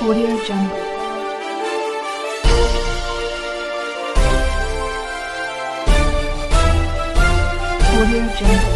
Audio Jungle. Audio Jungle.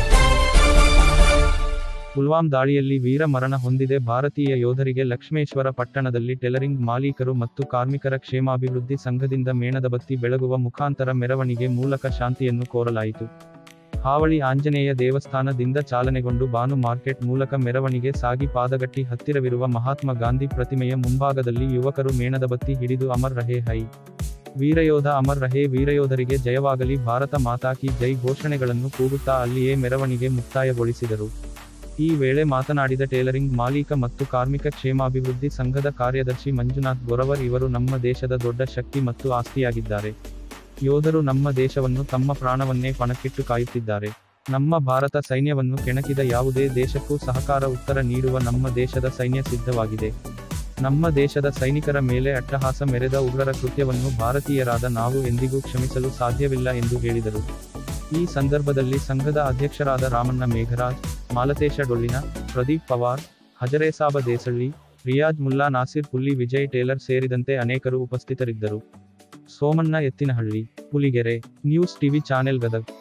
Pulwama ದಾಳಿಯಲ್ಲಿ ವೀರ ಮರಣ ಹೊಂದಿದೆ ಭಾರತೀಯ ಯೋಧರಿಗೆ ಲಕ್ಷ್ಮೇಶ್ವರ ಪಟ್ಟಣದಲ್ಲಿ ಟೆಲರಿಂಗ್ ಮಾಲೀಕರು ಮತ್ತು ಕಾರ್ಮಿಕರ ಕ್ಷೇಮಾಭಿವೃದ್ಧಿ ಸಂಘದಿಂದ ಮೇಣದ ಬತ್ತಿ ಬೆಳಗುವ ಮುಖಾಂತರ ಮೆರವಣಿಗೆ ಮೂಲಕ ಶಾಂತಿಯನ್ನು ಕೋರಲಾಯಿತು ಹಾವಳಿ ಆಂಜನೇಯ ದೇವಸ್ಥಾನದಿಂದ ಚಾಲನೆಗೊಂಡು ಬಾನು ಮಾರ್ಕೆಟ್ ಮೂಲಕ ಮೆರವಣಿಗೆ ಸಾಗಿ ಪಾದಗಟ್ಟಿ ಹತ್ತಿರವಿರುವ ಮಹಾತ್ಮ ಗಾಂಧಿ ಪ್ರತಿಮೆಯ ಮುಂಭಾಗದಲ್ಲಿ ಯುವಕರು ಮೇಣದ ಬತ್ತಿ ಹಿಡಿದು ಅಮರ್ ರಹೇ ಹೈ ವೀರಯೋಧ ಅಮರ್ ರಹೇ ವೀರಯೋಧರಿಗೆ ಜಯವಾಗಲಿ ಭಾರತ ಮಾತಾ ಕಿ ಜೈ ಘೋಷಣೆಗಳನ್ನು ಕೂಗುತ್ತಾ ಅಲ್ಲಿಯೇ ಮೆರವಣಿಗೆ ಮುಕ್ತಾಯಗೊಳಿಸಿದರು ಈ ವೇಳೆ ಮಾತನಾಡಿದ ಟೇಲರಿಂಗ್ ಮಾಲೀಕ ಮತ್ತು ಕಾರ್ಮಿಕ ಕ್ಷೇಮಾಭಿವೃದ್ಧಿ ಸಂಘದ ಕಾರ್ಯದರ್ಶಿ ಮಂಜುನಾಥ್ ಗೊರವರ್ ಇವರು ನಮ್ಮ ದೇಶದ ದೊಡ್ಡ ಶಕ್ತಿ ಮತ್ತು ಆಸ್ತಿಯಾಗಿದ್ದಾರೆ ಯೋಧರು ನಮ್ಮ ದೇಶವನ್ನು ತಮ್ಮ ಪ್ರಾಣವನ್ನೇ ಪಣಕ್ಕಿಟ್ಟು ಕಾಯುತ್ತಿದ್ದಾರೆ ನಮ್ಮ ಭಾರತ ಸೈನ್ಯವನ್ನು ಕೆಣಕಿದ ಯಾವುದೇ ದೇಶಕ್ಕೂ ಸಹಕಾರ ಉತ್ತರ ನೀಡುವ ನಮ್ಮ ದೇಶದ ಸೈನ್ಯ ಸಿದ್ಧವಾಗಿದೆ ನಮ್ಮ ದೇಶದ ಸೈನಿಕರ ಮೇಲೆ ಅಟ್ಟಹಾಸ ಮೆರೆದ ಉಗ್ರರ ಕೃತ್ಯವನ್ನು ಭಾರತೀಯರಾದ ನಾವು ಎಂದಿಗೂ ಕ್ಷಮಿಸಲು ಸಾಧ್ಯವಿಲ್ಲ ಎಂದು ಹೇಳಿದರು ಈ ಸಂದರ್ಭದಲ್ಲಿ ಸಂಘದ ಅಧ್ಯಕ್ಷರಾದ ರಾಮಣ್ಣ ಮೇಘರಾಜ್ ಮಾಲತೇಶ ಡೊಳ್ಳಿನ ಪ್ರದೀಪ್ ಪವಾರ್ ಹಜರೇಸಾಬ ದೇಸಳ್ಳಿ ರಿಯಾಜ್ ಮುಲ್ಲಾ ನಾಸಿರ್ ಪುಲ್ಲಿ ವಿಜಯ್ ಟೇಲರ್ ಸೇರಿದಂತೆ ಅನೇಕರು ಉಪಸ್ಥಿತರಿದ್ದರು Somanna Ettinahalli Puligere news TV channel Gadag